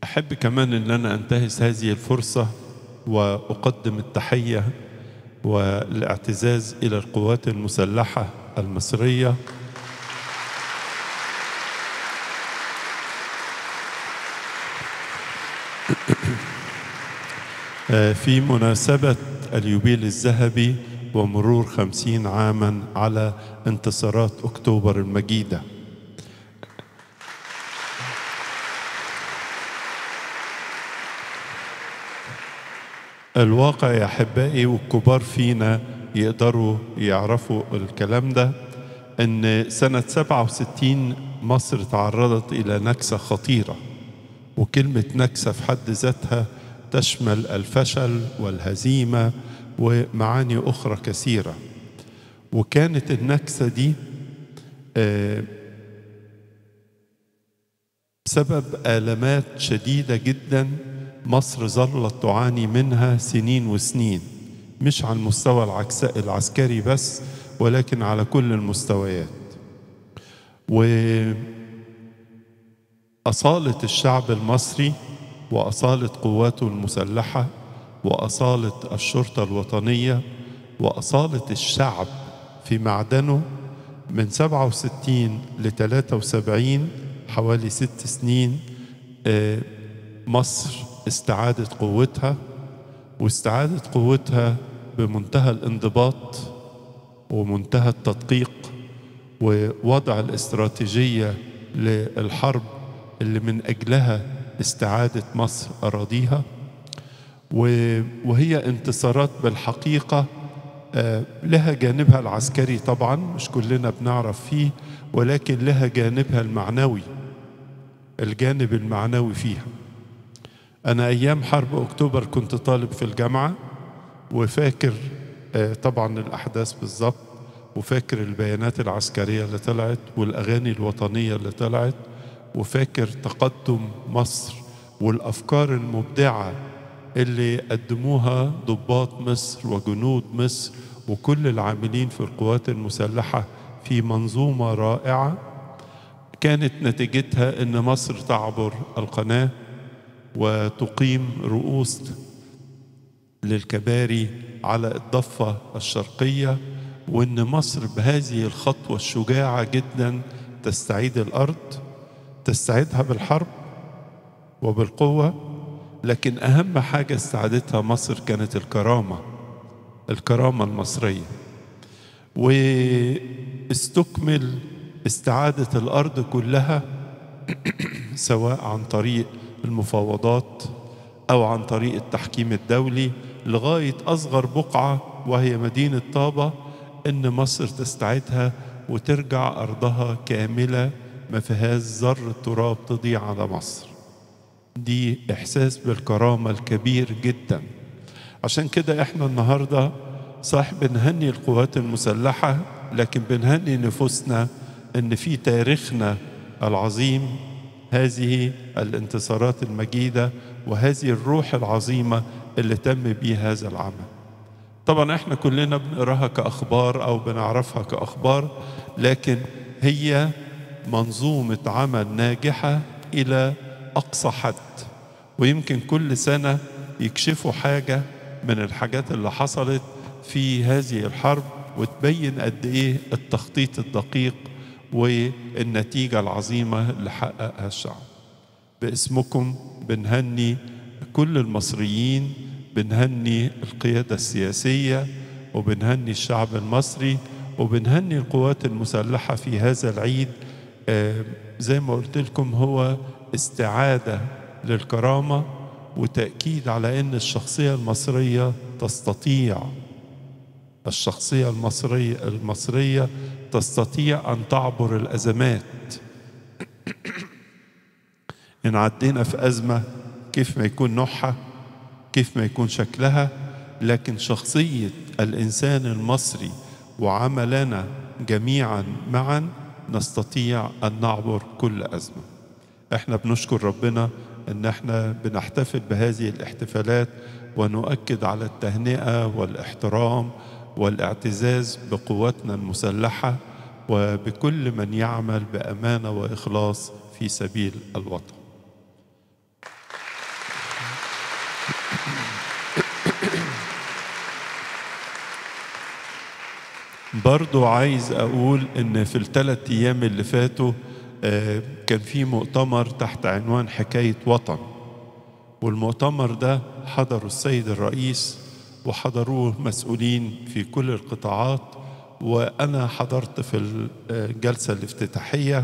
أحب كمان أن أنا أنتهز هذه الفرصة وأقدم التحية والاعتزاز إلى القوات المسلحة المصرية في مناسبة اليوبيل الذهبي ومرور خمسين عاما على انتصارات أكتوبر المجيدة الواقع يا أحبائي والكبار فينا يقدروا يعرفوا الكلام ده أن سنة 67 مصر تعرضت إلى نكسة خطيرة وكلمة نكسة في حد ذاتها تشمل الفشل والهزيمة ومعاني أخرى كثيرة وكانت النكسة دي بسبب آلامات شديدة جدا مصر ظلت تعاني منها سنين وسنين مش على المستوى العسكري بس ولكن على كل المستويات وأصالة الشعب المصري وأصالة قواته المسلحة وأصالة الشرطة الوطنية وأصالة الشعب في معدنه من 67 ل 73 حوالي ست سنين مصر استعادت قوتها واستعادت قوتها بمنتهى الانضباط ومنتهى التدقيق ووضع الاستراتيجية للحرب اللي من أجلها استعادة مصر أراضيها وهي انتصارات بالحقيقة لها جانبها العسكري طبعا مش كلنا بنعرف فيه ولكن لها جانبها المعنوي الجانب المعنوي فيها أنا أيام حرب أكتوبر كنت طالب في الجامعة وفاكر طبعا الأحداث بالظبط وفاكر البيانات العسكرية اللي طلعت والأغاني الوطنية اللي طلعت وفاكر تقدم مصر والأفكار المبدعة اللي قدموها ضباط مصر وجنود مصر وكل العاملين في القوات المسلحة في منظومة رائعة كانت نتيجتها أن مصر تعبر القناة وتقيم رؤوس للكباري على الضفة الشرقية وأن مصر بهذه الخطوة الشجاعة جدا تستعيد الأرض تستعيدها بالحرب وبالقوة لكن أهم حاجة استعادتها مصر كانت الكرامة الكرامة المصرية واستكمل استعادة الأرض كلها سواء عن طريق المفاوضات أو عن طريق التحكيم الدولي لغاية أصغر بقعة وهي مدينة طابة إن مصر تستعيدها وترجع أرضها كاملة ما فيهاش ذرة تراب تضيع على مصر دي إحساس بالكرامة الكبير جدا عشان كده إحنا النهاردة صح بنهني القوات المسلحة لكن بنهني نفوسنا إن في تاريخنا العظيم هذه الانتصارات المجيدة وهذه الروح العظيمة اللي تم بيه هذا العمل طبعا احنا كلنا بنقراها كأخبار أو بنعرفها كأخبار لكن هي منظومة عمل ناجحة إلى أقصى حد ويمكن كل سنة يكشفوا حاجة من الحاجات اللي حصلت في هذه الحرب وتبين قد إيه التخطيط الدقيق والنتيجة العظيمة اللي حققها الشعب باسمكم بنهني كل المصريين بنهني القيادة السياسية وبنهني الشعب المصري وبنهني القوات المسلحة في هذا العيد آه زي ما قلت لكم هو استعادة للكرامة وتأكيد على أن الشخصية المصرية تستطيع الشخصية المصرية المصرية تستطيع أن تعبر الأزمات إن عدينا في أزمة كيف ما يكون نوعها كيف ما يكون شكلها لكن شخصية الإنسان المصري وعملنا جميعا معا نستطيع أن نعبر كل أزمة احنا بنشكر ربنا ان احنا بنحتفل بهذه الاحتفالات ونؤكد على التهنئة والاحترام والاعتزاز بقواتنا المسلحة وبكل من يعمل بأمانة وإخلاص في سبيل الوطن برضو عايز أقول إن في الثلاث أيام اللي فاتوا آه، كان في مؤتمر تحت عنوان حكاية وطن والمؤتمر ده حضره السيد الرئيس وحضروه مسؤولين في كل القطاعات وأنا حضرت في الجلسة الافتتاحية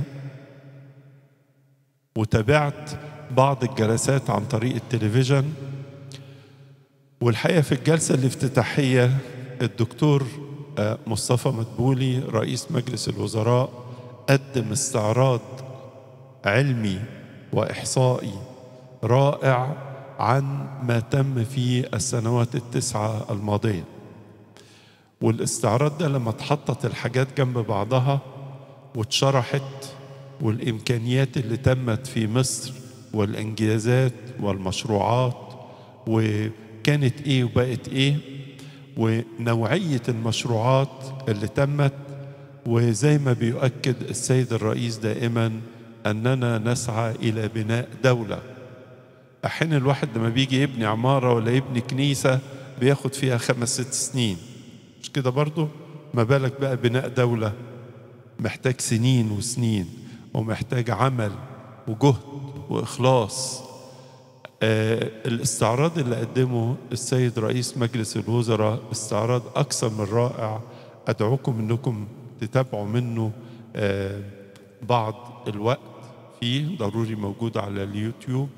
وتابعت بعض الجلسات عن طريق التلفزيون والحقيقة في الجلسة الافتتاحية الدكتور آه، مصطفى مدبولي رئيس مجلس الوزراء قدم استعراض علمي وإحصائي رائع عن ما تم في السنوات التسعة الماضية والاستعراض ده لما اتحطت الحاجات جنب بعضها واتشرحت والإمكانيات اللي تمت في مصر والإنجازات والمشروعات وكانت إيه وبقت إيه ونوعية المشروعات اللي تمت وزي ما بيؤكد السيد الرئيس دائما أننا نسعى إلى بناء دولة أحيانا الواحد لما بيجي يبني عمارة ولا يبني كنيسة بياخد فيها خمس ست سنين مش كده برضو ما بالك بقى بناء دولة محتاج سنين وسنين ومحتاج عمل وجهد وإخلاص آه الاستعراض اللي قدمه السيد رئيس مجلس الوزراء استعراض أكثر من رائع أدعوكم أنكم تتابعوا منه آه بعض الوقت فيه ضروري موجود على اليوتيوب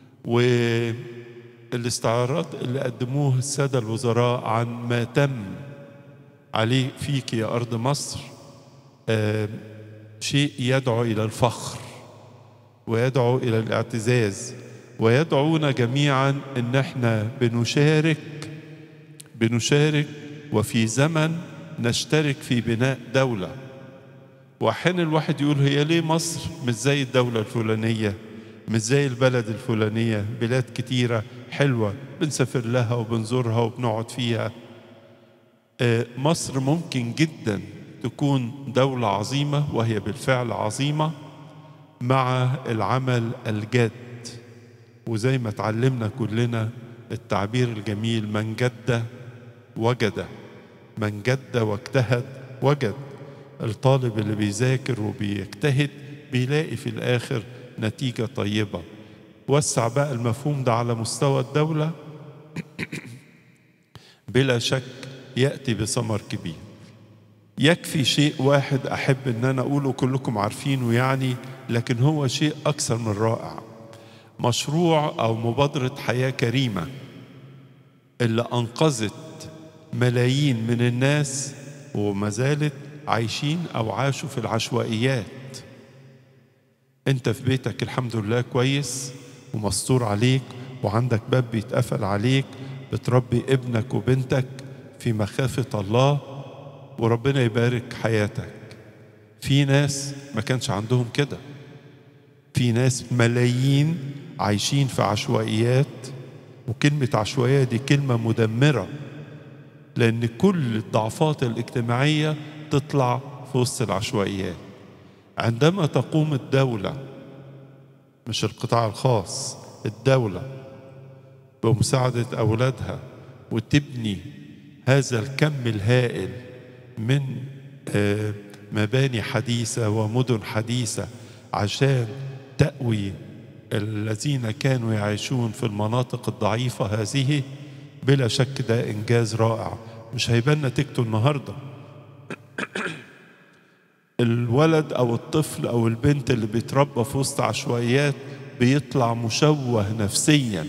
والاستعراض اللي قدموه السادة الوزراء عن ما تم عليه فيك يا أرض مصر آه شيء يدعو إلى الفخر ويدعو إلى الاعتزاز ويدعونا جميعا ان احنا بنشارك بنشارك وفي زمن نشترك في بناء دولة واحيانا الواحد يقول هي ليه مصر مش زي الدولة الفلانية مش زي البلد الفلانية بلاد كتيرة حلوة بنسافر لها وبنزورها وبنقعد فيها مصر ممكن جدا تكون دولة عظيمة وهي بالفعل عظيمة مع العمل الجاد وزي ما اتعلمنا كلنا التعبير الجميل من جد وجد من جد واجتهد وجد الطالب اللي بيذاكر وبيجتهد بيلاقي في الآخر نتيجة طيبة وسع بقى المفهوم ده على مستوى الدولة بلا شك يأتي بثمر كبير يكفي شيء واحد أحب أن أنا أقوله كلكم عارفينه يعني لكن هو شيء أكثر من رائع مشروع او مبادره حياه كريمه اللي انقذت ملايين من الناس وما زالت عايشين او عاشوا في العشوائيات انت في بيتك الحمد لله كويس ومستور عليك وعندك باب بيتقفل عليك بتربي ابنك وبنتك في مخافه الله وربنا يبارك حياتك في ناس ما كانش عندهم كده في ناس ملايين عايشين في عشوائيات وكلمة عشوائية دي كلمة مدمرة لأن كل الضعفات الاجتماعية تطلع في وسط العشوائيات عندما تقوم الدولة مش القطاع الخاص الدولة بمساعدة أولادها وتبني هذا الكم الهائل من مباني حديثة ومدن حديثة عشان تأوي الذين كانوا يعيشون في المناطق الضعيفة هذه بلا شك ده إنجاز رائع مش هيبان نتيجته النهاردة الولد أو الطفل أو البنت اللي بيتربى في وسط عشوائيات بيطلع مشوه نفسيا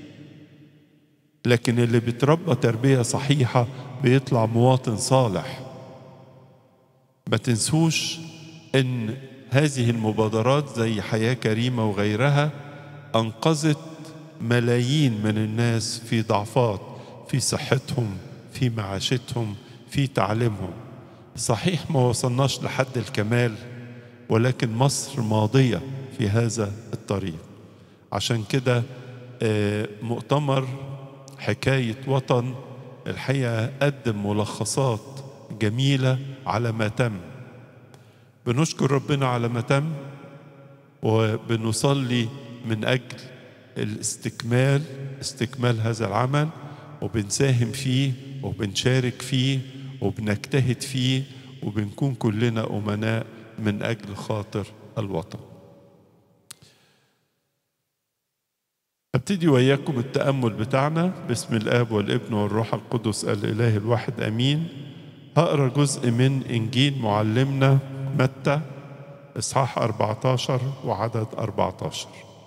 لكن اللي بيتربى تربية صحيحة بيطلع مواطن صالح ما تنسوش ان هذه المبادرات زي حياة كريمة وغيرها أنقذت ملايين من الناس في ضعفات في صحتهم في معاشتهم في تعليمهم صحيح ما وصلناش لحد الكمال ولكن مصر ماضية في هذا الطريق عشان كده مؤتمر حكاية وطن الحقيقة قدم ملخصات جميلة على ما تم بنشكر ربنا على ما تم وبنصلي من أجل الاستكمال استكمال هذا العمل وبنساهم فيه وبنشارك فيه وبنجتهد فيه وبنكون كلنا أمناء من أجل خاطر الوطن ابتدي وياكم التأمل بتاعنا باسم الآب والابن والروح القدس الإله الواحد أمين هقرا جزء من إنجيل معلمنا متى إصحاح 14 وعدد 14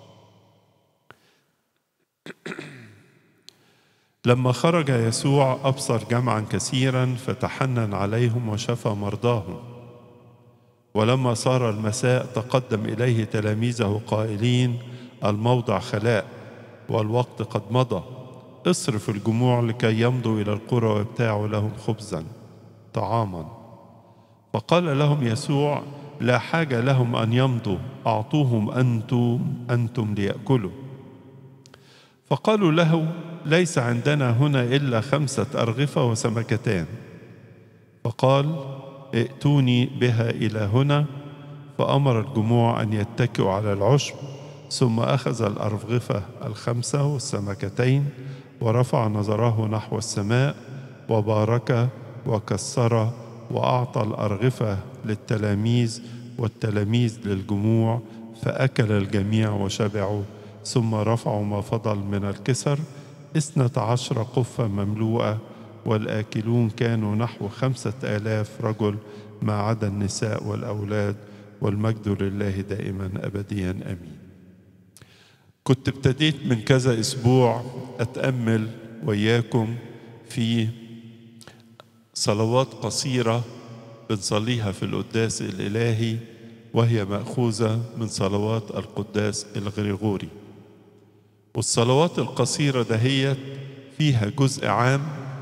لما خرج يسوع أبصر جمعا كثيرا فتحنن عليهم وشفى مرضاهم ولما صار المساء تقدم إليه تلاميذه قائلين الموضع خلاء والوقت قد مضى اصرف الجموع لكي يمضوا إلى القرى ويبتاعوا لهم خبزا طعاما فقال لهم يسوع لا حاجة لهم أن يمضوا أعطوهم أنتم أنتم ليأكلوا فقالوا له ليس عندنا هنا إلا خمسة أرغفة وسمكتان فقال ائتوني بها إلى هنا فأمر الجموع أن يتكئوا على العشب ثم أخذ الأرغفة الخمسة والسمكتين ورفع نظره نحو السماء وبارك وكسر وأعطى الأرغفة للتلاميذ والتلاميذ للجموع فأكل الجميع وشبعوا ثم رفعوا ما فضل من الكسر اثنة عشر قفة مملوءة والآكلون كانوا نحو خمسة آلاف رجل ما عدا النساء والأولاد والمجد لله دائما أبديا أمين كنت ابتديت من كذا أسبوع أتأمل وياكم في صلوات قصيرة بنصليها في القداس الإلهي وهي مأخوذة من صلوات القداس الغريغوري والصلوات القصيرة دهيت فيها جزء عام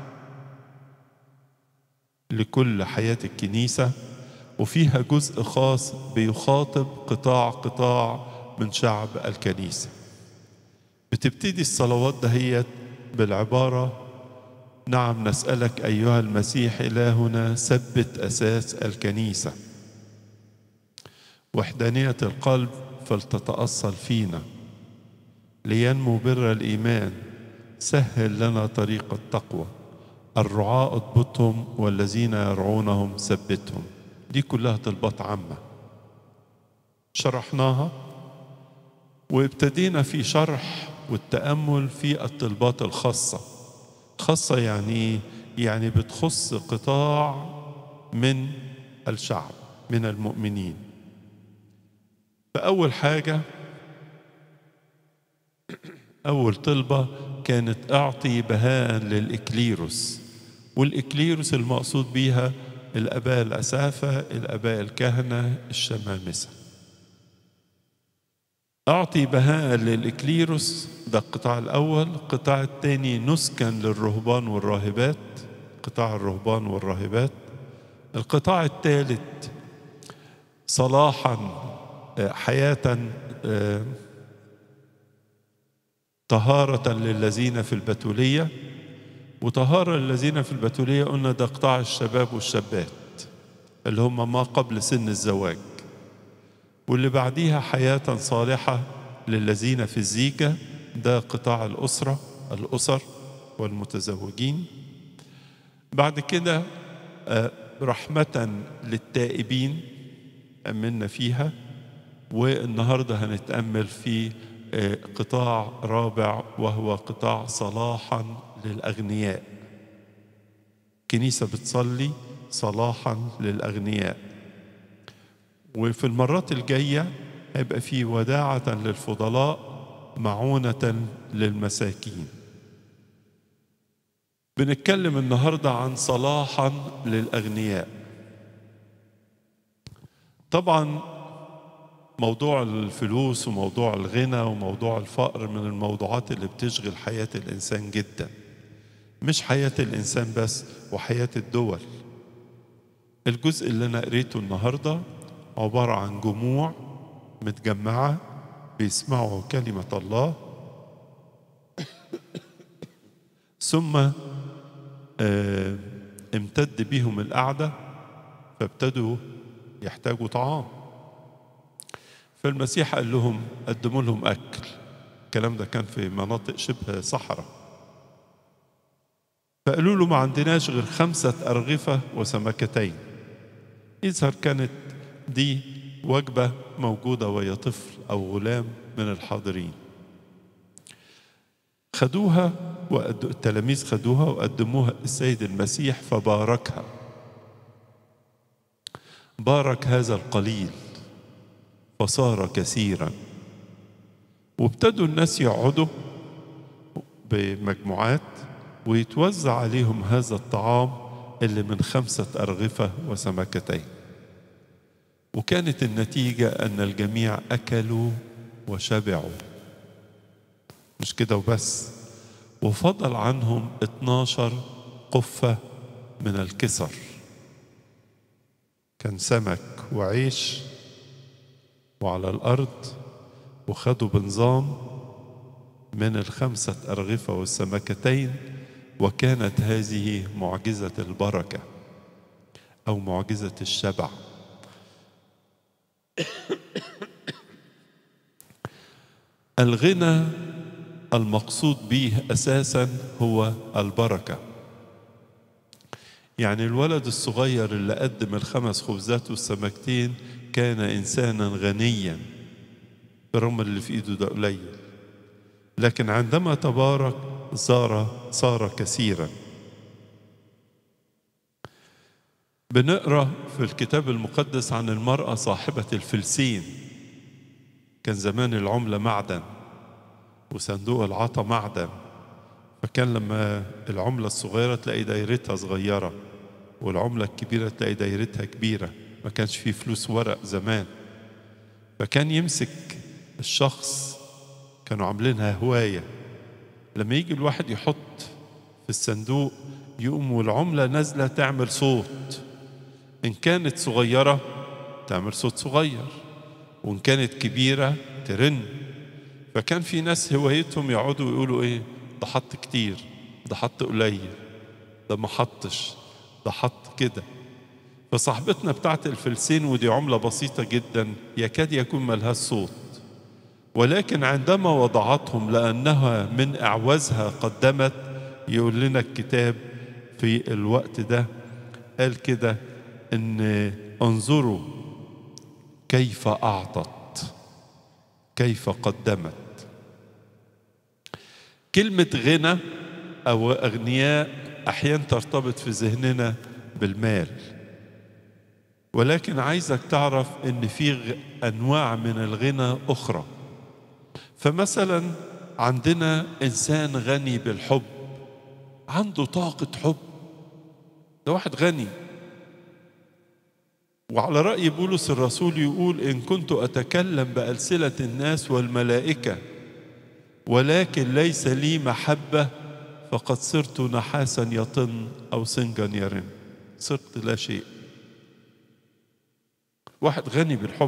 لكل حياة الكنيسة وفيها جزء خاص بيخاطب قطاع قطاع من شعب الكنيسة بتبتدي الصلوات دهيت بالعبارة نعم نسألك أيها المسيح إلهنا ثبت أساس الكنيسة وحدانية القلب فلتتأصل فينا لينمو بر الإيمان سهل لنا طريق التقوى الرعاة اضبطهم والذين يرعونهم ثبتهم دي كلها طلبات عامة شرحناها وابتدينا في شرح والتأمل في الطلبات الخاصة خاصة يعني يعني بتخص قطاع من الشعب من المؤمنين فأول حاجة أول طلبة كانت أعطي بهاء للإكليروس والإكليروس المقصود بيها الآباء الأسافة الآباء الكهنة الشمامسة أعطي بهاء للإكليروس ده القطاع الأول القطاع الثاني نسكا للرهبان والراهبات قطاع الرهبان والراهبات القطاع الثالث صلاحا حياة طهارة للذين في البتولية وطهارة للذين في البتولية قلنا ده قطاع الشباب والشابات اللي هم ما قبل سن الزواج واللي بعديها حياة صالحة للذين في الزيجة ده قطاع الأسرة الأسر والمتزوجين بعد كده رحمة للتائبين أمنا فيها والنهاردة هنتأمل في قطاع رابع وهو قطاع صلاحا للأغنياء كنيسة بتصلي صلاحا للأغنياء وفي المرات الجاية هيبقى في وداعة للفضلاء معونة للمساكين بنتكلم النهاردة عن صلاحا للأغنياء طبعا موضوع الفلوس وموضوع الغنى وموضوع الفقر من الموضوعات اللي بتشغل حياة الإنسان جدا مش حياة الإنسان بس وحياة الدول الجزء اللي أنا قريته النهاردة عبارة عن جموع متجمعة بيسمعوا كلمة الله ثم آه امتد بيهم القعدة فابتدوا يحتاجوا طعام فالمسيح قال لهم قدموا لهم أكل الكلام ده كان في مناطق شبه صحراء فقالوا له ما عندناش غير خمسة أرغفة وسمكتين يظهر كانت دي وجبة موجودة وهي طفل أو غلام من الحاضرين خدوها وقد... التلاميذ خدوها وقدموها السيد المسيح فباركها بارك هذا القليل فصار كثيرا وابتدوا الناس يقعدوا بمجموعات ويتوزع عليهم هذا الطعام اللي من خمسة أرغفة وسمكتين وكانت النتيجة أن الجميع أكلوا وشبعوا مش كده وبس وفضل عنهم 12 قفة من الكسر كان سمك وعيش وعلى الأرض وخدوا بنظام من الخمسة أرغفة والسمكتين وكانت هذه معجزة البركة أو معجزة الشبع الغنى المقصود به اساسا هو البركه يعني الولد الصغير اللي قدم الخمس خبزات والسمكتين كان انسانا غنيا برغم اللي في ايده ده قليل لكن عندما تبارك صار صار كثيرا بنقرا في الكتاب المقدس عن المراه صاحبه الفلسين كان زمان العملة معدن وصندوق العطا معدن فكان لما العملة الصغيرة تلاقي دايرتها صغيرة والعملة الكبيرة تلاقي دايرتها كبيرة ما كانش فيه فلوس ورق زمان فكان يمسك الشخص كانوا عاملينها هواية لما يجي الواحد يحط في الصندوق يقوم والعملة نازلة تعمل صوت إن كانت صغيرة تعمل صوت صغير وإن كانت كبيرة ترن فكان في ناس هوايتهم يقعدوا يقولوا إيه ده حط كتير ده حط قليل ده ما حطش ده حط كده فصاحبتنا بتاعت الفلسين ودي عملة بسيطة جدا يكاد يكون ملهاش صوت ولكن عندما وضعتهم لأنها من أعوزها قدمت يقول لنا الكتاب في الوقت ده قال كده إن انظروا كيف أعطت كيف قدمت كلمة غنى أو أغنياء أحيانا ترتبط في ذهننا بالمال ولكن عايزك تعرف ان في انواع من الغنى اخرى فمثلا عندنا انسان غني بالحب عنده طاقه حب ده واحد غني وعلى راي بولس الرسول يقول ان كنت اتكلم بالسنه الناس والملائكه ولكن ليس لي محبه فقد صرت نحاسا يطن او سنجا يرن صرت لا شيء واحد غني بالحب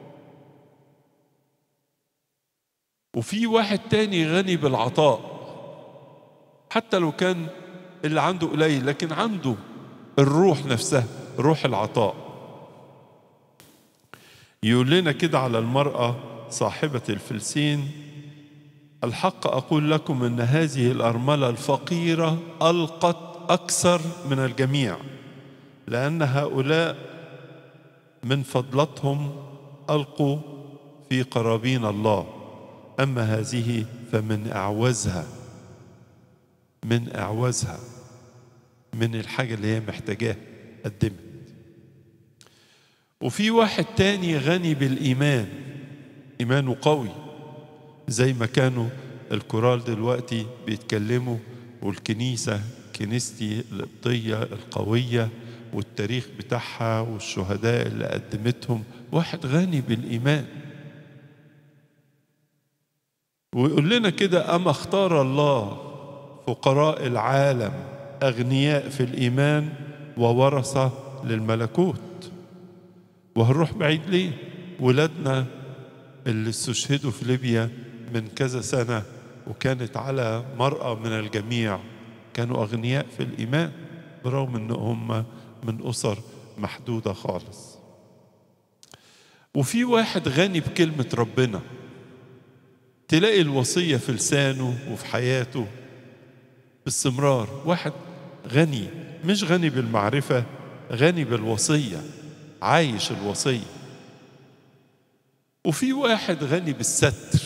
وفي واحد تاني غني بالعطاء حتى لو كان اللي عنده قليل لكن عنده الروح نفسها روح العطاء يقول لنا كده على المرأة صاحبة الفلسين الحق أقول لكم أن هذه الأرملة الفقيرة ألقت أكثر من الجميع لأن هؤلاء من فضلتهم ألقوا في قرابين الله أما هذه فمن أعوزها من أعوزها من الحاجة اللي هي محتاجاها قدمت وفي واحد تاني غني بالإيمان إيمانه قوي زي ما كانوا الكورال دلوقتي بيتكلموا والكنيسة كنيستي القبطية القوية والتاريخ بتاعها والشهداء اللي قدمتهم واحد غني بالإيمان ويقول لنا كده أما اختار الله فقراء العالم أغنياء في الإيمان وورثة للملكوت وهنروح بعيد ليه ولادنا اللي استشهدوا في ليبيا من كذا سنة وكانت على مرأة من الجميع كانوا أغنياء في الإيمان برغم أن هم من أسر محدودة خالص وفي واحد غني بكلمة ربنا تلاقي الوصية في لسانه وفي حياته باستمرار واحد غني مش غني بالمعرفة غني بالوصية عايش الوصية وفي واحد غني بالستر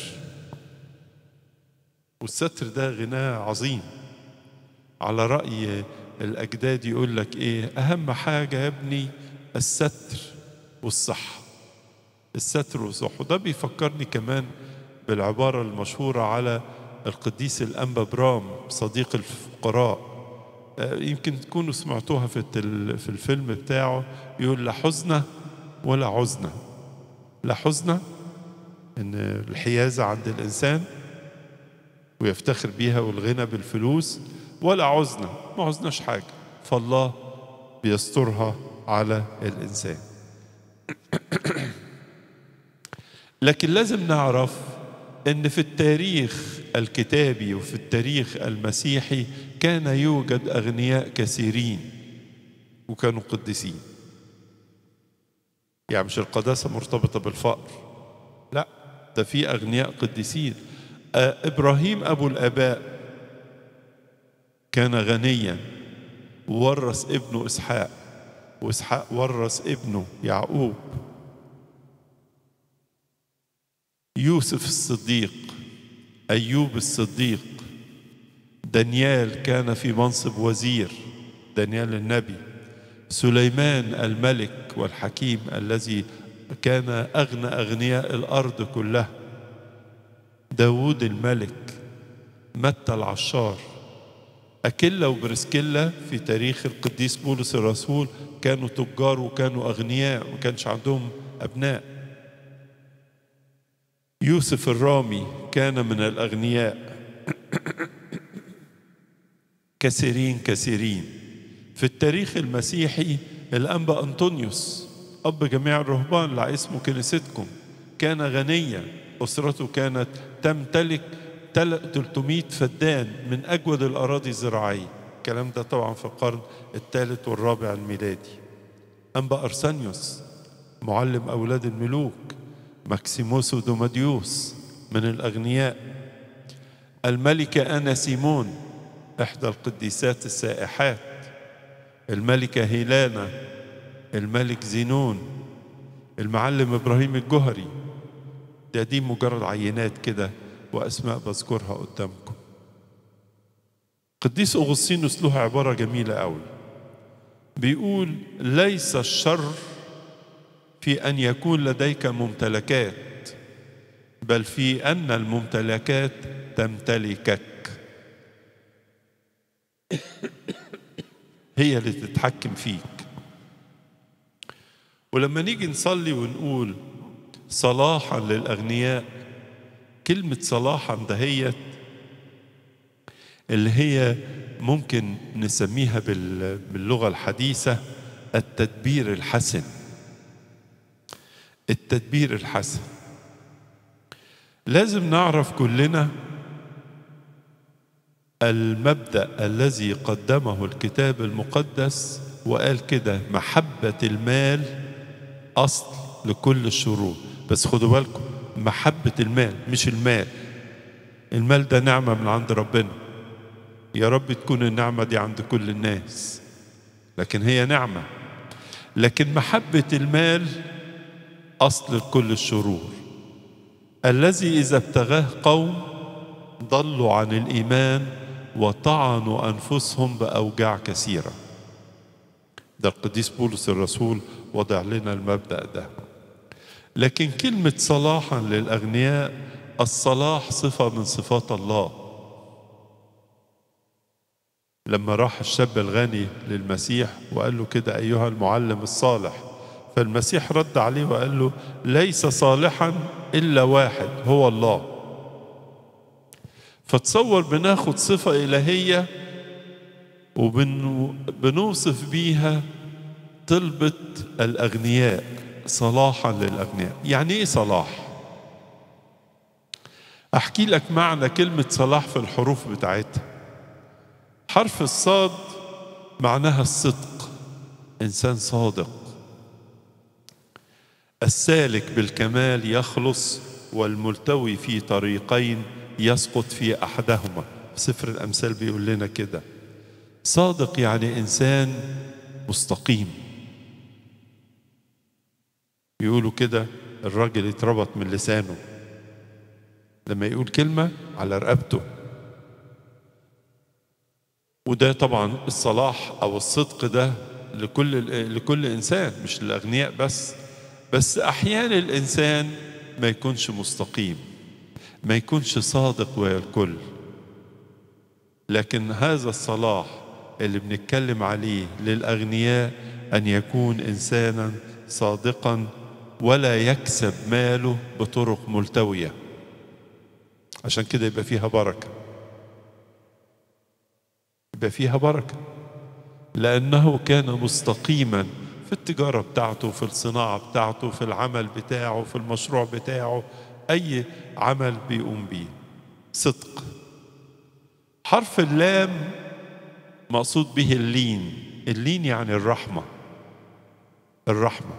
والستر ده غناه عظيم على رأي الأجداد يقول لك إيه أهم حاجة يا ابني الستر والصحة الستر والصحة وده بيفكرني كمان بالعبارة المشهورة على القديس الأنبا برام صديق الفقراء يمكن تكونوا سمعتوها في في الفيلم بتاعه يقول لا حزنة ولا عزنة لا حزنة إن الحيازة عند الإنسان ويفتخر بيها والغنى بالفلوس ولا عزنة ما عزناش حاجة فالله بيسترها على الإنسان لكن لازم نعرف ان في التاريخ الكتابي وفي التاريخ المسيحي كان يوجد اغنياء كثيرين وكانوا قديسين يعني مش القداسه مرتبطه بالفقر لا ده في اغنياء قديسين آه ابراهيم ابو الاباء كان غنيا وورث ابنه اسحاق واسحاق ورث ابنه يعقوب يوسف الصديق ايوب الصديق دانيال كان في منصب وزير دانيال النبي سليمان الملك والحكيم الذي كان اغنى اغنياء الارض كلها داود الملك متى العشار أكيلا وبرسكيلا في تاريخ القديس بولس الرسول كانوا تجار وكانوا أغنياء ما كانش عندهم أبناء يوسف الرامي كان من الأغنياء كثيرين كثيرين في التاريخ المسيحي الأنبا أنطونيوس أب جميع الرهبان اللي اسمه كنيستكم كان غنيا أسرته كانت تمتلك 300 فدان من أجود الأراضي الزراعية الكلام ده طبعا في القرن الثالث والرابع الميلادي أنبا أرسانيوس معلم أولاد الملوك ماكسيموس ودوماديوس من الأغنياء الملكة أنا سيمون إحدى القديسات السائحات الملكة هيلانا الملك زينون المعلم إبراهيم الجهري ده دي مجرد عينات كده وأسماء بذكرها قدامكم قديس أغسطينوس له عبارة جميلة قوي بيقول ليس الشر في أن يكون لديك ممتلكات بل في أن الممتلكات تمتلكك هي اللي تتحكم فيك ولما نيجي نصلي ونقول صلاحا للأغنياء كلمة صلاحا دهيت اللي هي ممكن نسميها باللغة الحديثة التدبير الحسن التدبير الحسن لازم نعرف كلنا المبدأ الذي قدمه الكتاب المقدس وقال كده محبة المال أصل لكل الشرور بس خدوا بالكم محبة المال مش المال المال ده نعمة من عند ربنا يا رب تكون النعمة دي عند كل الناس لكن هي نعمة لكن محبة المال أصل لكل الشرور الذي إذا ابتغاه قوم ضلوا عن الإيمان وطعنوا أنفسهم بأوجاع كثيرة ده القديس بولس الرسول وضع لنا المبدأ ده لكن كلمة صلاحا للأغنياء الصلاح صفة من صفات الله لما راح الشاب الغني للمسيح وقال له كده أيها المعلم الصالح فالمسيح رد عليه وقال له ليس صالحا إلا واحد هو الله فتصور بناخد صفة إلهية وبنوصف بيها طلبة الأغنياء صلاحا للأغنياء يعني إيه صلاح أحكي لك معنى كلمة صلاح في الحروف بتاعتها حرف الصاد معناها الصدق إنسان صادق السالك بالكمال يخلص والملتوي في طريقين يسقط في احدهما سفر الامثال بيقول لنا كده صادق يعني انسان مستقيم يقولوا كده الراجل اتربط من لسانه لما يقول كلمة على رقبته وده طبعا الصلاح او الصدق ده لكل لكل انسان مش للاغنياء بس بس احيانا الانسان ما يكونش مستقيم ما يكونش صادق ويا الكل لكن هذا الصلاح اللي بنتكلم عليه للاغنياء ان يكون انسانا صادقا ولا يكسب ماله بطرق ملتويه عشان كده يبقى فيها بركه يبقى فيها بركه لانه كان مستقيما في التجاره بتاعته في الصناعه بتاعته في العمل بتاعه في المشروع بتاعه اي عمل بيقوم بيه صدق حرف اللام مقصود به اللين اللين يعني الرحمه الرحمه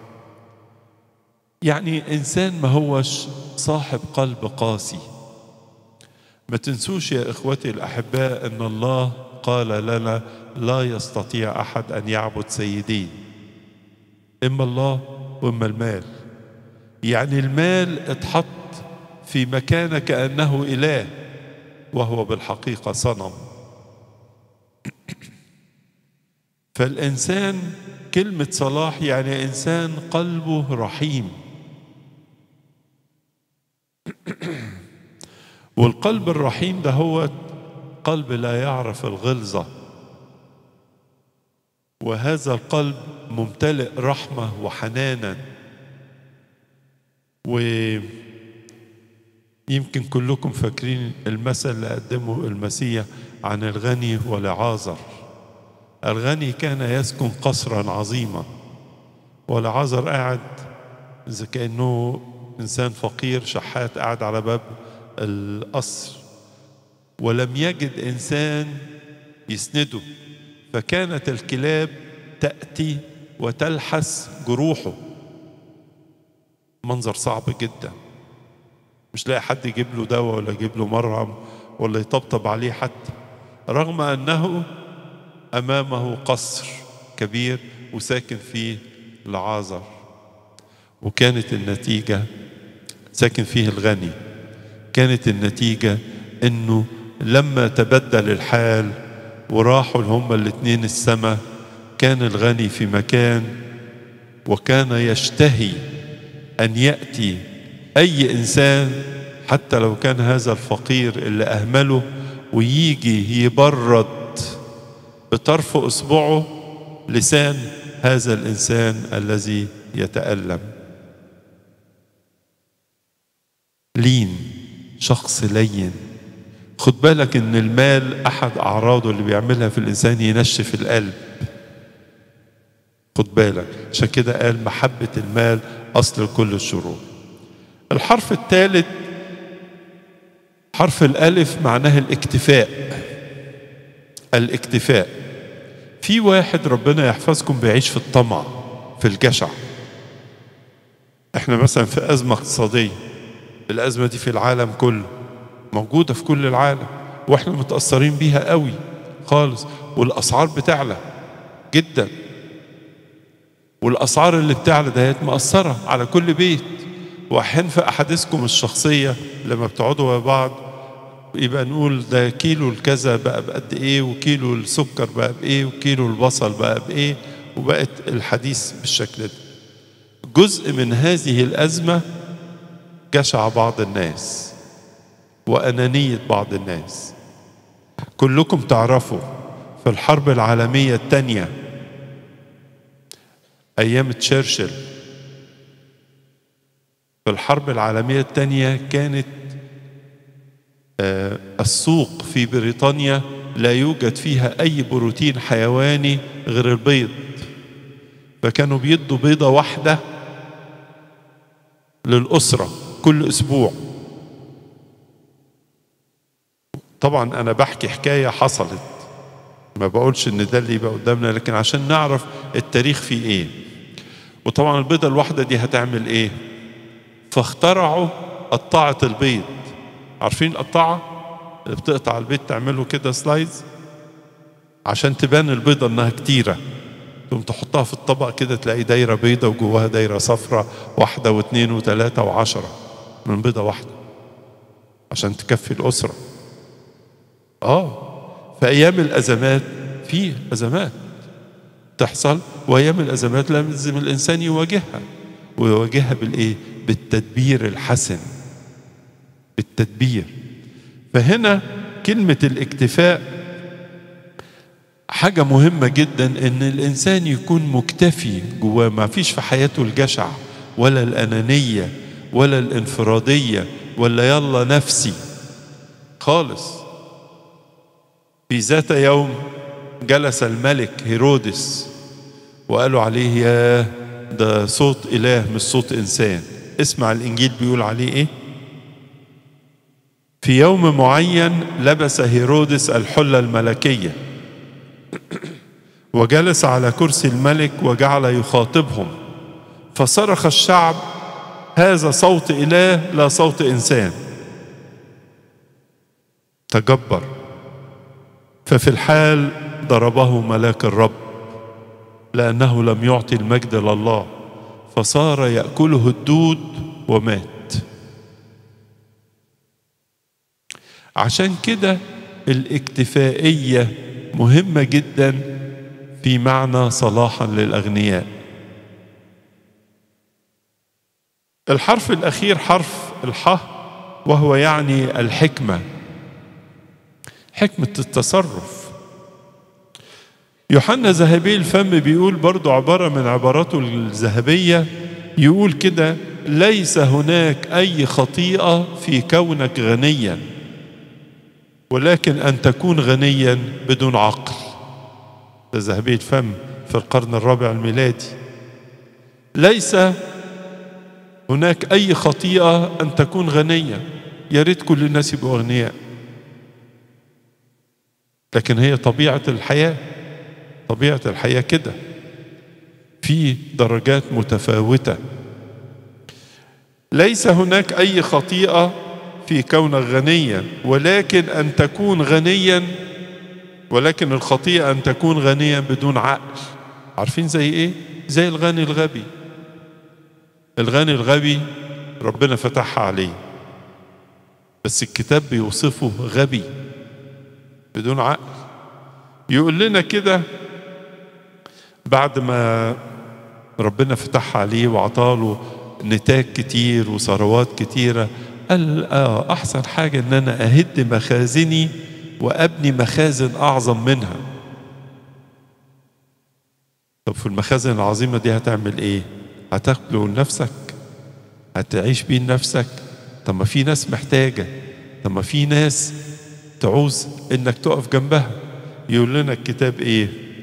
يعني انسان ما هوش صاحب قلب قاسي ما تنسوش يا اخوتي الاحباء ان الله قال لنا لا يستطيع احد ان يعبد سيدين اما الله واما المال يعني المال اتحط في مكانه كانه اله وهو بالحقيقه صنم فالانسان كلمه صلاح يعني انسان قلبه رحيم والقلب الرحيم ده هو قلب لا يعرف الغلظة وهذا القلب ممتلئ رحمة وحنانا ويمكن كلكم فاكرين المثل اللي قدمه المسيح عن الغني والعازر الغني كان يسكن قصرا عظيما والعازر قاعد إذا كأنه إنسان فقير شحات قاعد على باب القصر ولم يجد انسان يسنده فكانت الكلاب تاتي وتلحس جروحه منظر صعب جدا مش لاقي حد يجيب له دواء ولا يجيب له مرهم ولا يطبطب عليه حتى رغم انه امامه قصر كبير وساكن فيه العازر وكانت النتيجه ساكن فيه الغني كانت النتيجه انه لما تبدل الحال وراحوا هما الاثنين السماء كان الغني في مكان وكان يشتهي ان ياتي اي انسان حتى لو كان هذا الفقير اللي اهمله ويجي يبرد بطرف اصبعه لسان هذا الانسان الذي يتالم لين شخص لين خد بالك ان المال احد اعراضه اللي بيعملها في الانسان ينشف القلب خد بالك عشان كده قال محبة المال اصل كل الشرور الحرف الثالث حرف الالف معناه الاكتفاء الاكتفاء في واحد ربنا يحفظكم بيعيش في الطمع في الجشع احنا مثلا في ازمه اقتصاديه الازمه دي في العالم كله موجودة في كل العالم واحنا متأثرين بيها قوي خالص والأسعار بتعلى جدا والأسعار اللي بتعلى دهيت مأثرة على كل بيت وأحيانا في أحاديثكم الشخصية لما بتقعدوا مع بعض يبقى نقول ده كيلو الكذا بقى بقد إيه وكيلو السكر بقى بإيه وكيلو البصل بقى بإيه وبقت الحديث بالشكل ده جزء من هذه الأزمة جشع بعض الناس وأنانية بعض الناس كلكم تعرفوا في الحرب العالمية الثانية أيام تشرشل في الحرب العالمية الثانية كانت آه السوق في بريطانيا لا يوجد فيها أي بروتين حيواني غير البيض فكانوا بيدوا بيضة واحدة للأسرة كل أسبوع طبعا انا بحكي حكايه حصلت ما بقولش ان ده اللي يبقى قدامنا لكن عشان نعرف التاريخ فيه ايه وطبعا البيضه الواحده دي هتعمل ايه فاخترعوا قطعه البيض عارفين القطعه اللي بتقطع البيض تعمله كده سلايز عشان تبان البيضه انها كتيره تقوم تحطها في الطبق كده تلاقي دايرة بيضة وجواها دايرة صفراء واحدة واثنين وثلاثة وعشرة من بيضة واحدة عشان تكفي الأسرة آه في أيام الأزمات في أزمات تحصل وأيام الأزمات لازم الإنسان يواجهها ويواجهها بالإيه؟ بالتدبير الحسن بالتدبير فهنا كلمة الاكتفاء حاجة مهمة جدا ان الانسان يكون مكتفي جواه ما فيش في حياته الجشع ولا الانانية ولا الانفرادية ولا يلا نفسي خالص في ذات يوم جلس الملك هيرودس وقالوا عليه يا ده صوت اله مش صوت انسان اسمع الانجيل بيقول عليه ايه في يوم معين لبس هيرودس الحلة الملكية وجلس على كرسي الملك وجعل يخاطبهم فصرخ الشعب هذا صوت إله لا صوت إنسان تجبر ففي الحال ضربه ملاك الرب لأنه لم يعطي المجد لله فصار يأكله الدود ومات عشان كده الاكتفائية مهمة جدا في معنى صلاحا للأغنياء الحرف الأخير حرف الح وهو يعني الحكمة حكمة التصرف يوحنا ذهبي الفم بيقول برضو عبارة من عباراته الذهبية يقول كده ليس هناك أي خطيئة في كونك غنياً ولكن أن تكون غنيا بدون عقل ده ذهبي الفم في القرن الرابع الميلادي ليس هناك أي خطيئة أن تكون غنيا يا ريت كل الناس يبقوا أغنياء لكن هي طبيعة الحياة طبيعة الحياة كده في درجات متفاوتة ليس هناك أي خطيئة في كونك غنيا ولكن أن تكون غنيا ولكن الخطيئة أن تكون غنيا بدون عقل عارفين زي إيه؟ زي الغني الغبي الغني الغبي ربنا فتحها عليه بس الكتاب بيوصفه غبي بدون عقل يقول لنا كده بعد ما ربنا فتحها عليه وعطاله نتاج كتير وثروات كتيره قال آه أحسن حاجة إن أنا أهد مخازني وأبني مخازن أعظم منها طب في المخازن العظيمة دي هتعمل إيه؟ هتاكله لنفسك؟ هتعيش بيه لنفسك؟ طب ما في ناس محتاجة طب ما في ناس تعوز إنك تقف جنبها يقول لنا الكتاب إيه؟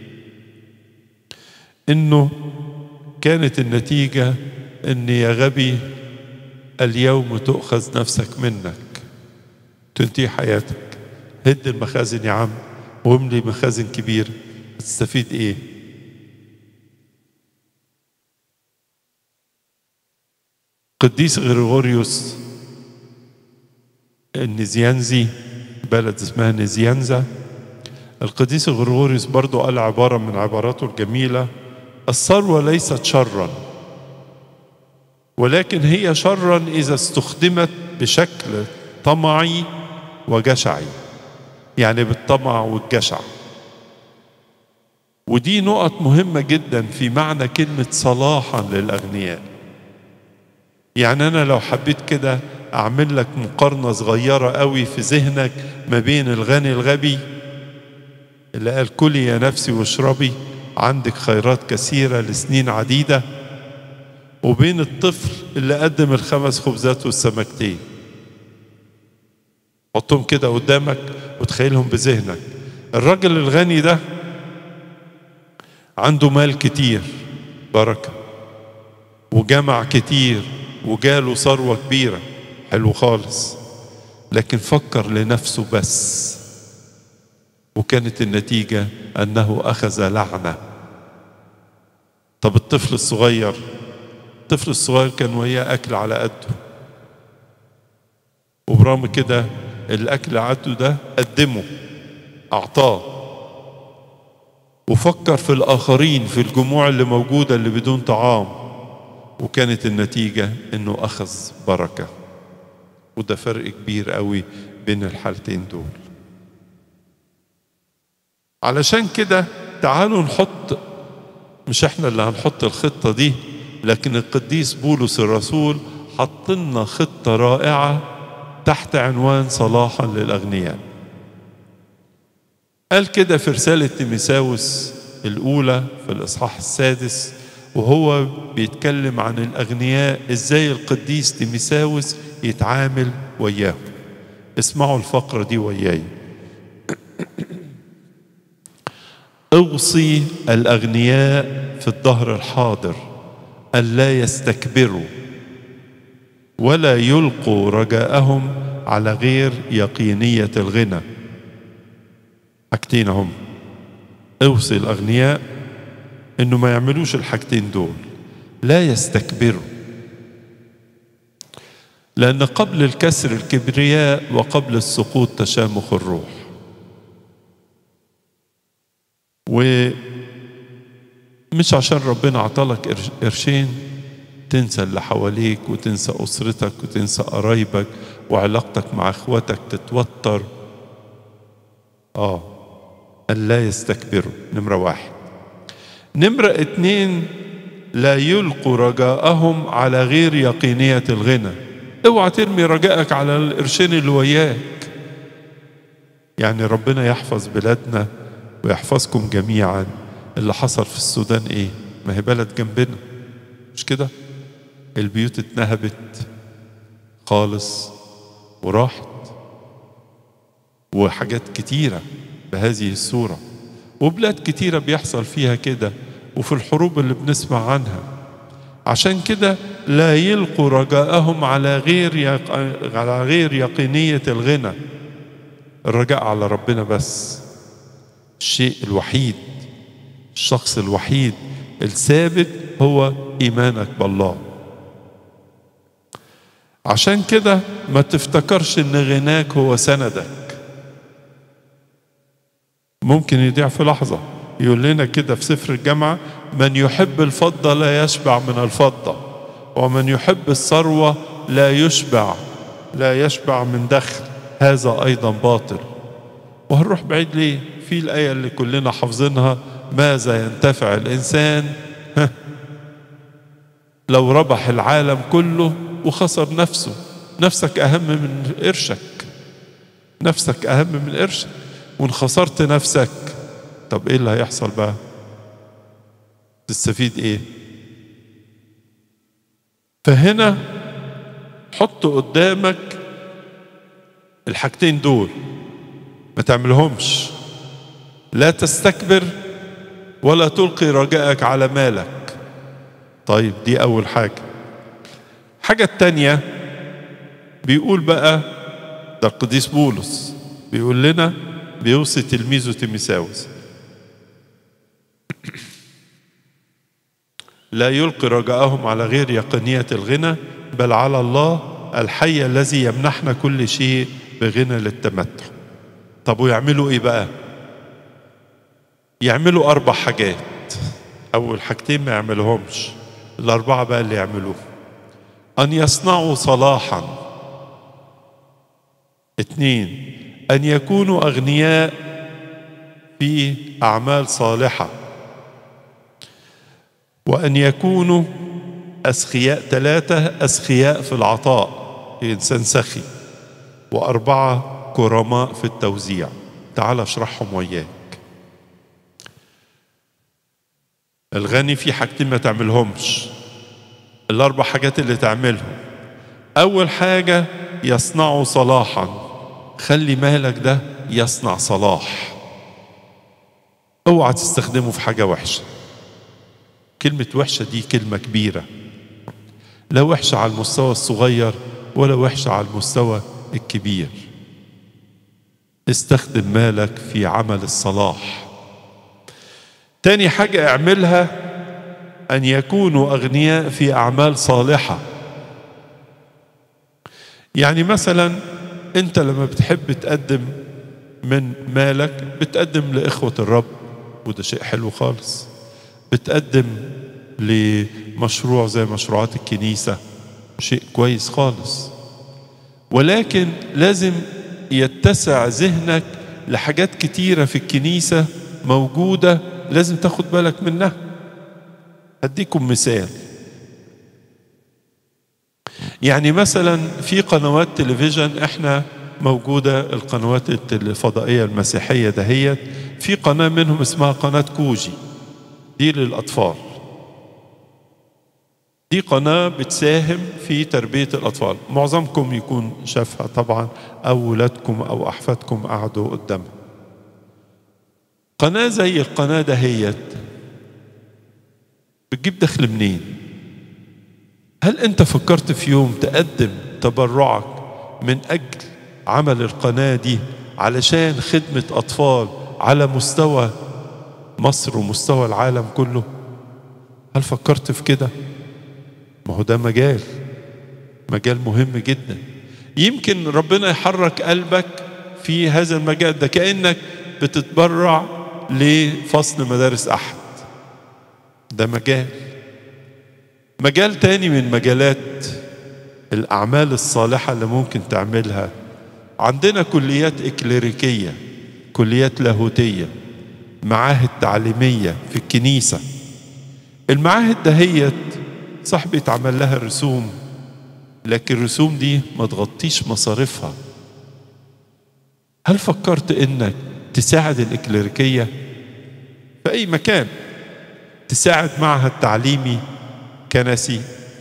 إنه كانت النتيجة إن يا غبي اليوم تؤخذ نفسك منك تنتهي حياتك هد المخازن يا عم واملي مخازن كبير تستفيد ايه قديس غريغوريوس النزيانزي بلد اسمها نزيانزا القديس غريغوريوس برضو قال عبارة من عباراته الجميلة الثروة ليست شرًا ولكن هي شرا اذا استخدمت بشكل طمعي وجشعي يعني بالطمع والجشع ودي نقط مهمه جدا في معنى كلمه صلاحا للاغنياء يعني انا لو حبيت كده اعمل لك مقارنه صغيره قوي في ذهنك ما بين الغني الغبي اللي قال كلي يا نفسي واشربي عندك خيرات كثيره لسنين عديده وبين الطفل اللي قدم الخمس خبزات والسمكتين حطهم كده قدامك وتخيلهم بذهنك الراجل الغني ده عنده مال كتير بركة وجمع كتير وجاله ثروة كبيرة حلو خالص لكن فكر لنفسه بس وكانت النتيجة أنه أخذ لعنة طب الطفل الصغير الطفل الصغير كان وياه أكل على قده وبرغم كده الأكل عده ده قدمه أعطاه وفكر في الآخرين في الجموع اللي موجودة اللي بدون طعام وكانت النتيجة إنه أخذ بركة وده فرق كبير قوي بين الحالتين دول علشان كده تعالوا نحط مش احنا اللي هنحط الخطة دي لكن القديس بولس الرسول حط لنا خطة رائعة تحت عنوان صلاحا للأغنياء قال كده في رسالة تيميساوس الأولى في الإصحاح السادس وهو بيتكلم عن الأغنياء إزاي القديس تيميساوس يتعامل وياهم اسمعوا الفقرة دي وياي اوصي الأغنياء في الظهر الحاضر ألا يستكبروا ولا يلقوا رجاءهم على غير يقينية الغنى حاجتين هم اوصي الأغنياء إنه ما يعملوش الحاجتين دول لا يستكبروا لأن قبل الكسر الكبرياء وقبل السقوط تشامخ الروح ومش عشان ربنا عطالك قرشين تنسى اللي حواليك وتنسى أسرتك وتنسى قرايبك وعلاقتك مع اخواتك تتوتر اه ألا يستكبروا نمرة واحد نمرة اتنين لا يلقوا رجاءهم على غير يقينية الغنى اوعى ترمي رجائك على القرشين اللي وياك يعني ربنا يحفظ بلادنا ويحفظكم جميعا اللي حصل في السودان ايه ما هي بلد جنبنا مش كده البيوت اتنهبت خالص وراحت وحاجات كتيرة بهذه الصورة وبلاد كتيرة بيحصل فيها كده وفي الحروب اللي بنسمع عنها عشان كده لا يلقوا رجاءهم على غير يق... على غير يقينية الغنى الرجاء على ربنا بس الشيء الوحيد الشخص الوحيد الثابت هو إيمانك بالله عشان كده ما تفتكرش ان غناك هو سندك ممكن يضيع في لحظة يقول لنا كده في سفر الجامعة من يحب الفضة لا يشبع من الفضة ومن يحب الثروة لا يشبع لا يشبع من دخل هذا أيضا باطل وهنروح بعيد ليه في الآية اللي كلنا حافظينها ماذا ينتفع الإنسان ها لو ربح العالم كله وخسر نفسه نفسك أهم من قرشك نفسك أهم من قرشك وإن خسرت نفسك طب إيه اللي هيحصل بقى تستفيد إيه فهنا حط قدامك الحاجتين دول ما تعملهمش لا تستكبر ولا تلقي رجائك على مالك طيب دي أول حاجة الحاجة التانية بيقول بقى ده القديس بولس بيقول لنا بيوصي تلميذه تيميساوس لا يلقي رجاءهم على غير يقينية الغنى بل على الله الحي الذي يمنحنا كل شيء بغنى للتمتع طب ويعملوا ايه بقى يعملوا اربع حاجات اول حاجتين ما يعملوهمش الاربعه بقى اللي يعملوه ان يصنعوا صلاحا اثنين ان يكونوا اغنياء في اعمال صالحه وان يكونوا اسخياء ثلاثه اسخياء في العطاء انسان سخي واربعه كرماء في التوزيع تعال اشرحهم وياك الغني في حاجتين ما تعملهمش الاربع حاجات اللي تعملهم اول حاجه يصنعوا صلاحا خلي مالك ده يصنع صلاح اوعى تستخدمه في حاجه وحشه كلمه وحشه دي كلمه كبيره لا وحشه على المستوى الصغير ولا وحشه على المستوى الكبير استخدم مالك في عمل الصلاح تاني حاجة اعملها أن يكونوا أغنياء في أعمال صالحة يعني مثلا أنت لما بتحب تقدم من مالك بتقدم لإخوة الرب وده شيء حلو خالص بتقدم لمشروع زي مشروعات الكنيسة شيء كويس خالص ولكن لازم يتسع ذهنك لحاجات كتيرة في الكنيسة موجودة لازم تاخد بالك منها أديكم مثال يعني مثلا في قنوات تلفزيون احنا موجودة القنوات الفضائية المسيحية دهيت في قناة منهم اسمها قناة كوجي دي للأطفال دي قناة بتساهم في تربية الأطفال معظمكم يكون شافها طبعا أو ولادكم أو أحفادكم قعدوا قدامها قناة زي القناة دهيت بتجيب دخل منين هل أنت فكرت في يوم تقدم تبرعك من أجل عمل القناة دي علشان خدمة أطفال على مستوى مصر ومستوى العالم كله هل فكرت في كده ما هو ده مجال مجال مهم جدا يمكن ربنا يحرك قلبك في هذا المجال ده كأنك بتتبرع لفصل مدارس أحد ده مجال مجال تاني من مجالات الأعمال الصالحة اللي ممكن تعملها عندنا كليات إكليريكية كليات لاهوتية معاهد تعليمية في الكنيسة المعاهد دهيت صح بيتعمل لها رسوم لكن الرسوم دي ما تغطيش مصاريفها هل فكرت انك تساعد الإكليريكية في أي مكان تساعد معهد تعليمي كنسي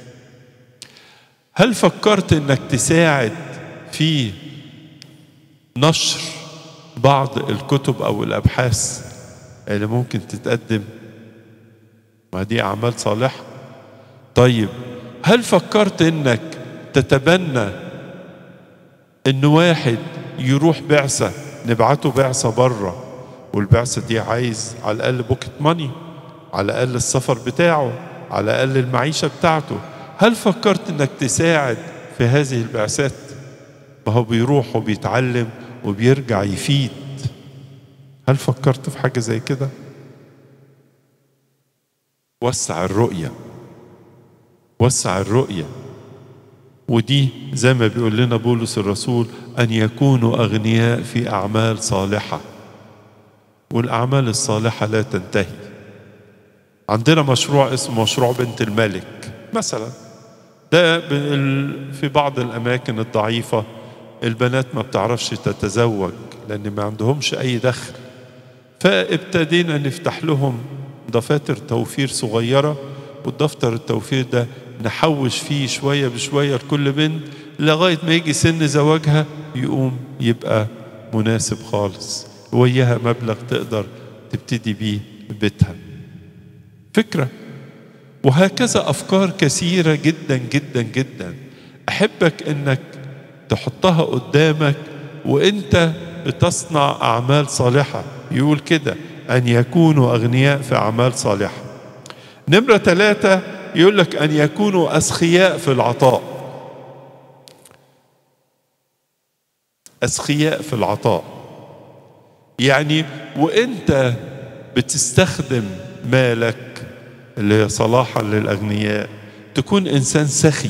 هل فكرت انك تساعد في نشر بعض الكتب او الابحاث اللي ممكن تتقدم ما دي اعمال صالحه طيب هل فكرت انك تتبنى ان واحد يروح بعثه نبعته بعثه بره والبعثه دي عايز على الاقل بوكت ماني على الاقل السفر بتاعه على الاقل المعيشه بتاعته هل فكرت انك تساعد في هذه البعثات ما هو بيروح وبيتعلم وبيرجع يفيد هل فكرت في حاجه زي كده وسع الرؤيه وسع الرؤيه ودي زي ما بيقول لنا بولس الرسول ان يكونوا اغنياء في اعمال صالحه والاعمال الصالحه لا تنتهي عندنا مشروع اسمه مشروع بنت الملك مثلا ده في بعض الاماكن الضعيفه البنات ما بتعرفش تتزوج لان ما عندهمش اي دخل فابتدينا نفتح لهم دفاتر توفير صغيره والدفتر التوفير ده نحوش فيه شويه بشويه لكل بنت لغايه ما يجي سن زواجها يقوم يبقى مناسب خالص وياها مبلغ تقدر تبتدي بيه بيتها فكره وهكذا افكار كثيره جدا جدا جدا احبك انك تحطها قدامك وانت بتصنع اعمال صالحه يقول كده ان يكونوا اغنياء في اعمال صالحه نمره ثلاثه يقول لك ان يكونوا اسخياء في العطاء اسخياء في العطاء يعني وانت بتستخدم مالك اللي هي صلاحا للاغنياء تكون انسان سخي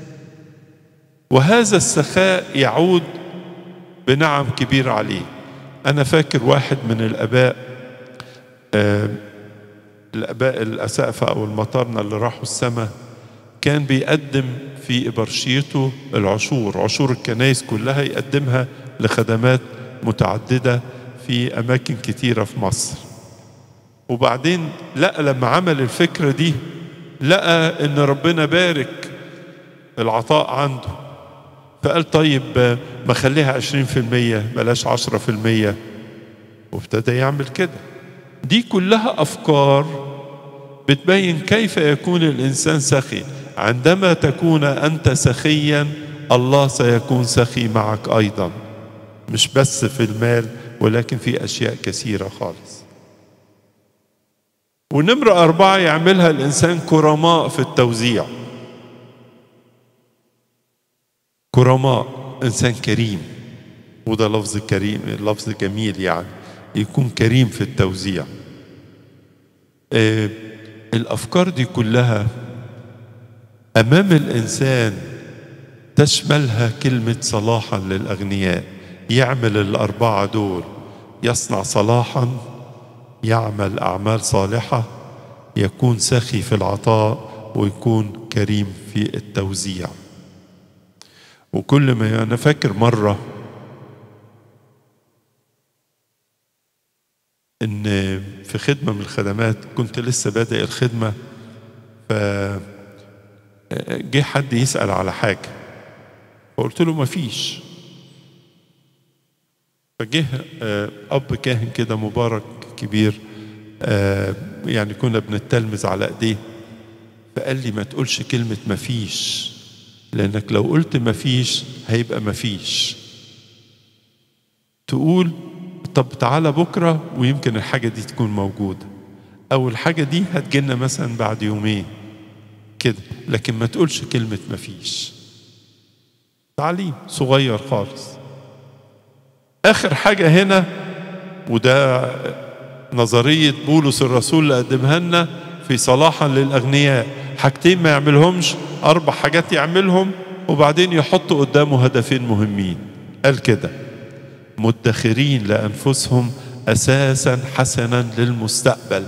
وهذا السخاء يعود بنعم كبيرة عليه أنا فاكر واحد من الآباء آه الآباء الأسقفة أو المطارنة اللي راحوا السماء كان بيقدم في إبرشيته العشور عشور الكنائس كلها يقدمها لخدمات متعددة في أماكن كتيرة في مصر وبعدين لقى لما عمل الفكرة دي لقى إن ربنا بارك العطاء عنده فقال طيب ما خليها عشرين في المية بلاش عشرة في المية وابتدى يعمل كده دي كلها أفكار بتبين كيف يكون الإنسان سخي عندما تكون أنت سخيا الله سيكون سخي معك أيضا مش بس في المال ولكن في أشياء كثيرة خالص ونمرة أربعة يعملها الإنسان كرماء في التوزيع كرماء انسان كريم وده لفظ كريم لفظ جميل يعني يكون كريم في التوزيع آه الأفكار دي كلها أمام الإنسان تشملها كلمة صلاحا للأغنياء يعمل الأربعة دول يصنع صلاحا يعمل أعمال صالحة يكون سخي في العطاء ويكون كريم في التوزيع وكل ما أنا فاكر مرة إن في خدمة من الخدمات كنت لسه بادئ الخدمة ف جه حد يسأل على حاجة فقلت له مفيش فجه أب كاهن كده مبارك كبير يعني كنا بنتلمذ على ايديه فقال لي ما تقولش كلمة مفيش لأنك لو قلت مفيش هيبقى مفيش تقول طب تعالى بكرة ويمكن الحاجة دي تكون موجودة أو الحاجة دي هتجينا مثلا بعد يومين كده لكن ما تقولش كلمة مفيش تعليم صغير خالص آخر حاجة هنا وده نظرية بولس الرسول اللي قدمها لنا في صلاحا للأغنياء حاجتين ما يعملهمش أربع حاجات يعملهم وبعدين يحط قدامه هدفين مهمين قال كده مدخرين لأنفسهم أساسا حسنا للمستقبل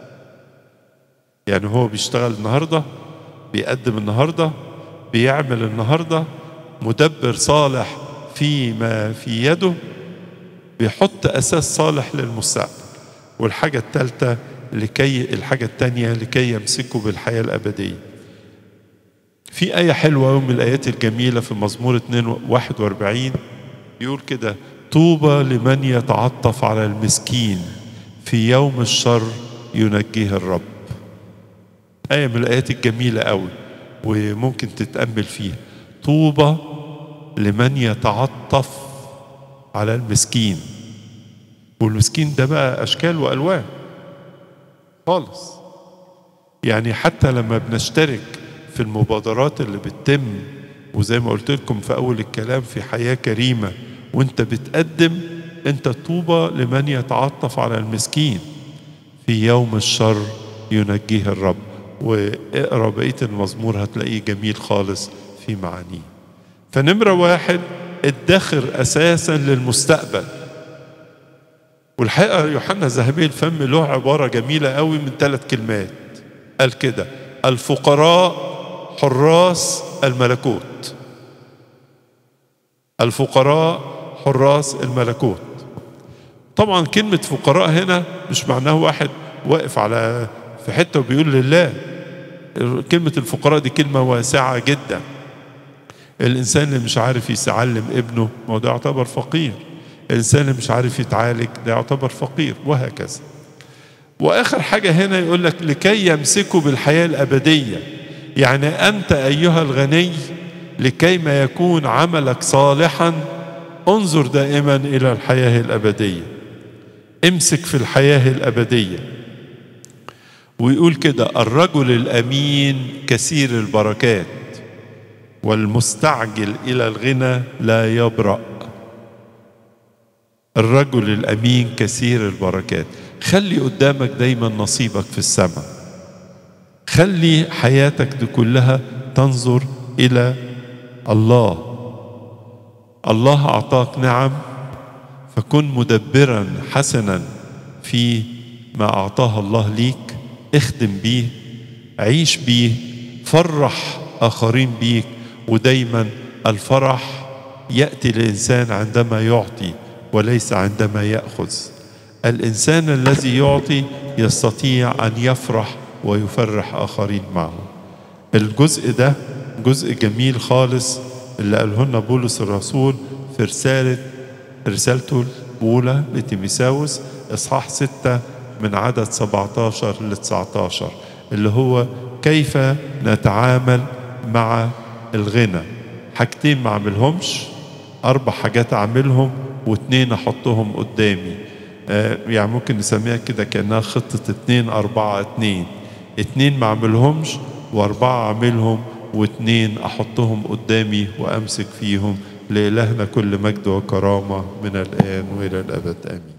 يعني هو بيشتغل النهارده بيقدم النهارده بيعمل النهارده مدبر صالح فيما في يده بيحط اساس صالح للمستقبل والحاجه الثالثه لكي الحاجه الثانيه لكي يمسكوا بالحياه الابديه في آية حلوة من الآيات الجميلة في مزمور 41 يقول كده طوبى لمن يتعطف على المسكين في يوم الشر ينجيه الرب آية من الآيات الجميلة قوي وممكن تتأمل فيها طوبى لمن يتعطف على المسكين والمسكين ده بقى أشكال وألوان خالص يعني حتى لما بنشترك في المبادرات اللي بتتم وزي ما قلت لكم في أول الكلام في حياة كريمة وانت بتقدم انت طوبى لمن يتعطف على المسكين في يوم الشر ينجيه الرب واقرا بقيه المزمور هتلاقيه جميل خالص في معانيه فنمره واحد ادخر اساسا للمستقبل والحقيقه يوحنا ذهبي الفم له عباره جميله قوي من ثلاث كلمات قال كده الفقراء حراس الملكوت الفقراء حراس الملكوت طبعا كلمة فقراء هنا مش معناه واحد واقف على في حتة وبيقول لله كلمة الفقراء دي كلمة واسعة جدا الإنسان اللي مش عارف يعلم ابنه ما ده يعتبر فقير الإنسان اللي مش عارف يتعالج ده يعتبر فقير وهكذا وآخر حاجة هنا يقول لك لكي يمسكوا بالحياة الأبدية يعني أنت أيها الغني لكي ما يكون عملك صالحا انظر دائما إلى الحياة الأبدية امسك في الحياة الأبدية ويقول كده الرجل الأمين كثير البركات والمستعجل إلى الغنى لا يبرأ الرجل الأمين كثير البركات خلي قدامك دايما نصيبك في السماء خلي حياتك دي كلها تنظر إلى الله الله أعطاك نعم فكن مدبرا حسنا في ما أعطاه الله ليك اخدم بيه عيش بيه فرح آخرين بيك ودايما الفرح يأتي الإنسان عندما يعطي وليس عندما يأخذ الإنسان الذي يعطي يستطيع أن يفرح ويفرح آخرين معه الجزء ده جزء جميل خالص اللي قاله لنا بولس الرسول في رسالة رسالته الأولى لتيميساوس إصحاح ستة من عدد 17 ل 19 اللي هو كيف نتعامل مع الغنى حاجتين ما اعملهمش أربع حاجات أعملهم واتنين أحطهم قدامي آه يعني ممكن نسميها كده كأنها خطة اتنين أربعة اتنين اتنين ما اعملهمش وأربعة أعملهم واتنين أحطهم قدامي وأمسك فيهم لإلهنا كل مجد وكرامة من الآن وإلى الأبد آمين